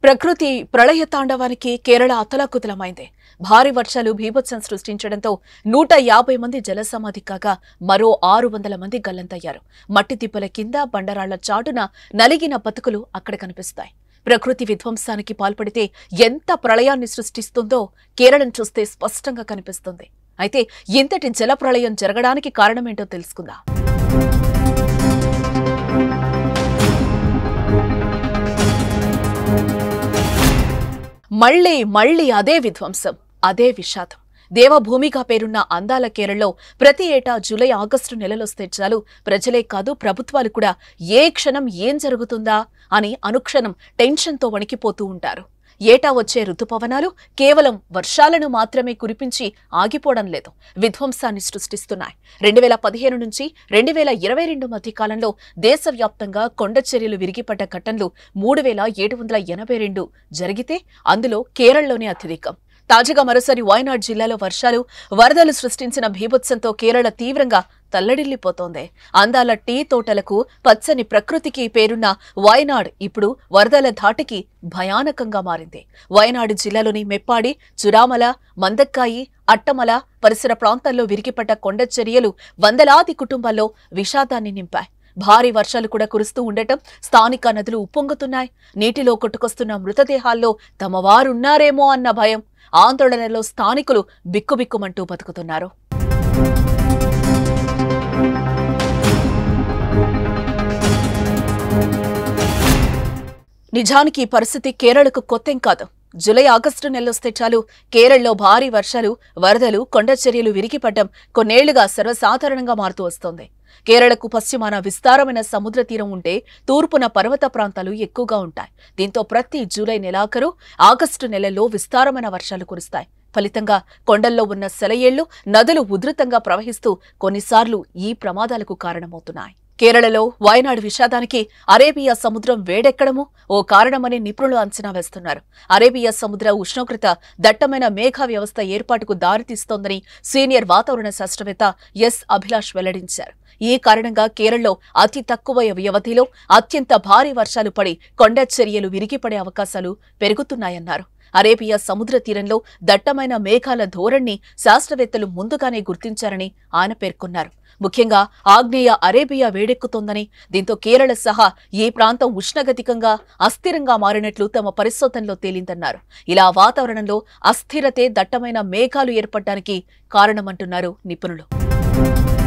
ప్రకృతి ప్రళయ తాండవానికి కేరళ అతలాకుతలమైంది భారీ వర్షాలు భీభత్సం సృష్టించడంతో నూట యాభై మంది జలసమాధి కాగా మరో ఆరు వందల మంది గల్లంతయ్యారు మట్టి తిప్పల కింద బండరాళ్ల చాటున నలిగిన బతుకులు అక్కడ కనిపిస్తాయి ప్రకృతి విధ్వంసానికి పాల్పడితే ఎంత ప్రళయాన్ని సృష్టిస్తుందో కేరళం చూస్తే స్పష్టంగా కనిపిస్తుంది అయితే ఇంతటి జల ప్రళయం జరగడానికి కారణమేంటో తెలుసుకుందాం మళ్ళీ మళ్ళీ అదే విధ్వంసం అదే విషాదం దేవభూమిగా పేరున్న అందాల కేరళలో ప్రతి ఏటా జూలై ఆగస్టు నెలలొస్తే చాలు ప్రజలే కాదు ప్రభుత్వాలు కూడా ఏ క్షణం ఏం జరుగుతుందా అని అనుక్షణం టెన్షన్తో వణికిపోతూ ఉంటారు ఏటా వచ్చే ఋతుపవనాలు కేవలం వర్షాలను మాత్రమే కురిపించి ఆగిపోవడం లేదు విధ్వంసాన్ని సృష్టిస్తున్నాయి రెండు వేల పదిహేను నుంచి రెండు వేల ఇరవై రెండు మధ్య కాలంలో దేశవ్యాప్తంగా కొండ చర్యలు విరిగిపడ్డ ఘటనలు మూడు వేల ఏడు వందల ఎనభై రెండు జరిగితే అందులో కేరళలోనే అత్యధికం తాజాగా మరోసారి వాయనాడ్ జిల్లాలో వర్షాలు వరదలు సృష్టించిన భీభత్సంతో కేరళ తీవ్రంగా తల్లడిల్లిపోతోంది అందాల టీ తోటలకు పచ్చని ప్రకృతికి పేరున్న వాయనాడ్ ఇప్పుడు వరదల ధాటికి భయానకంగా మారింది వాయనాడు జిల్లాలోని మెప్పాడి చురామల మందక్కాయి అట్టమల పరిసర ప్రాంతాల్లో విరిగిపడ్డ కొండ చర్యలు వందలాది కుటుంబాల్లో విషాదాన్ని నింపాయి భారీ వర్షాలు కూడా కురుస్తూ ఉండటం స్థానిక నదులు ఉప్పొంగుతున్నాయి నీటిలో కొట్టుకొస్తున్న మృతదేహాల్లో తమ వారున్నారేమో అన్న భయం ఆందోళనలో స్థానికులు బిక్కుబిక్కుమంటూ బతుకుతున్నారు నిజానికి ఈ పరిస్థితి కేరళకు కొత్తేం కాదు జూలై ఆగస్టు నెలొస్తే చాలు కేరళలో భారీ వర్షాలు వరదలు కొండ చర్యలు విరిగిపడ్డం కొన్నేళ్లుగా సర్వసాధారణంగా మారుతూ వస్తోంది కేరళకు పశ్చిమాన విస్తారమైన సముద్ర తీరం ఉంటే తూర్పున పర్వత ప్రాంతాలు ఎక్కువగా ఉంటాయి దీంతో ప్రతి జూలై నెలాఖరు ఆగస్టు నెలలో విస్తారమైన వర్షాలు కురుస్తాయి ఫలితంగా కొండల్లో ఉన్న సెలయేళ్లు నదులు ఉధృతంగా ప్రవహిస్తూ కొన్నిసార్లు ఈ ప్రమాదాలకు కారణమవుతున్నాయి కేరళలో వాయనాడు విషాదానికి అరేబియా సముద్రం వేడెక్కడము ఓ కారణమని నిపుణులు అంచనా వేస్తున్నారు అరేబియా సముద్ర ఉష్ణోగ్రత దట్టమైన మేఘ వ్యవస్థ ఏర్పాటుకు దారితీస్తోందని సీనియర్ వాతావరణ శాస్త్రవేత్త ఎస్ అభిలాష్ వెల్లడించారు ఈ కారణంగా కేరళలో అతి తక్కువ వ్యవధిలో అత్యంత భారీ వర్షాలు పడి కొండ చర్యలు విరిగిపడే అవకాశాలు పెరుగుతున్నాయన్నారు అరేబియా సముద్ర తీరంలో దట్టమైన మేఘాల ధోరణి శాస్త్రవేత్తలు ముందుగానే గుర్తించారని ఆయన పేర్కొన్నారు ముఖ్యంగా ఆగ్నేయ అరేబియా వేడెక్కుతోందని దీంతో కేరళ సహా ఈ ప్రాంతం ఉష్ణగతికంగా అస్థిరంగా మారినట్లు తమ పరిశోధనలో తేలిందన్నారు ఇలా వాతావరణంలో అస్థిరతే దట్టమైన మేఘాలు ఏర్పడడానికి కారణమంటున్నారు నిపుణులు